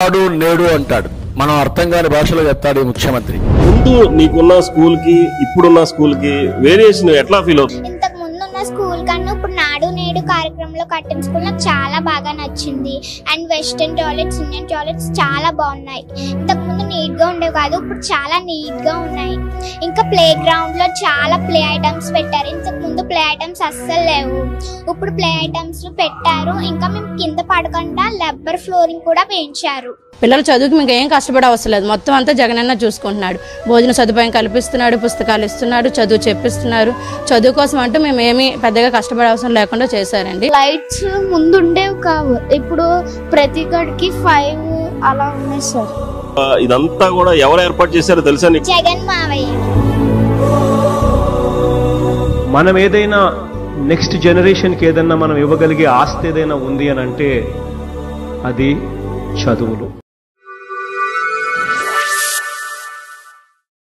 నాడు నేడు అంటాడు మనం అర్థం కాని భాషలో చెప్తాడు ఈ ముఖ్యమంత్రి ముందు నీకున్న స్కూల్ కి ఇప్పుడున్న స్కూల్ కి వేరియేషన్ ఎట్లా ఫీల్ అవుతుంది ఇంతకు ముందు ఉన్న స్కూల్ కన్నా ఇప్పుడు నాడు నేడు కార్యక్రమంలో కట్టిన స్కూల్ నాకు చాలా బాగా నచ్చింది and western toilets Indian toilets చాలా బాగున్నాయి ఇంతకు ముందు నీట్ గా ఉండేవి కాదు ఇప్పుడు చాలా నీట్ గా ఉన్నాయి ఇంకా ప్లే గ్రౌండ్ లో చాలా ప్లే ఐటమ్స్ పెట్టారు ఇంతకు ముందు ప్లే ఐటమ్స్ అస్సలు లేవు ఇప్పుడు ప్లే ఐటమ్స్ పెట్టారు ఇంకా మేము కింద పడకుండా లెబ్బర్ ఫ్లోరింగ్ కూడా పెంచారు పిల్లల చదువుకి మీకు ఏం కష్టపడే అవసరం లేదు మొత్తం అంతా జగనన్న చూసుకుంటున్నాడు భోజన సదుపాయం కల్పిస్తున్నాడు పుస్తకాలు ఇస్తున్నాడు చదువు చెప్పిస్తున్నారు చదువు కోసం అంటూ మేము ఏమీ పెద్దగా కష్టపడే అవసరం లేకుండా చేశారండి లైట్స్ ముందు ఉండేవి కావు ఇప్పుడు ప్రతి గడికి ఫైవ్ అలా ఉన్నాయి సార్ ఆ, ఇదంతా కూడా ఎవరు ఏర్పాటు చేశారో తెలుసా నీకు జగన్ మావయ్య మనం ఏదైనా నెక్స్ట్ జనరేషన్కి ఏదైనా మనం ఇవ్వగలిగే ఆస్తి ఏదైనా ఉంది అని అంటే అది చదువులు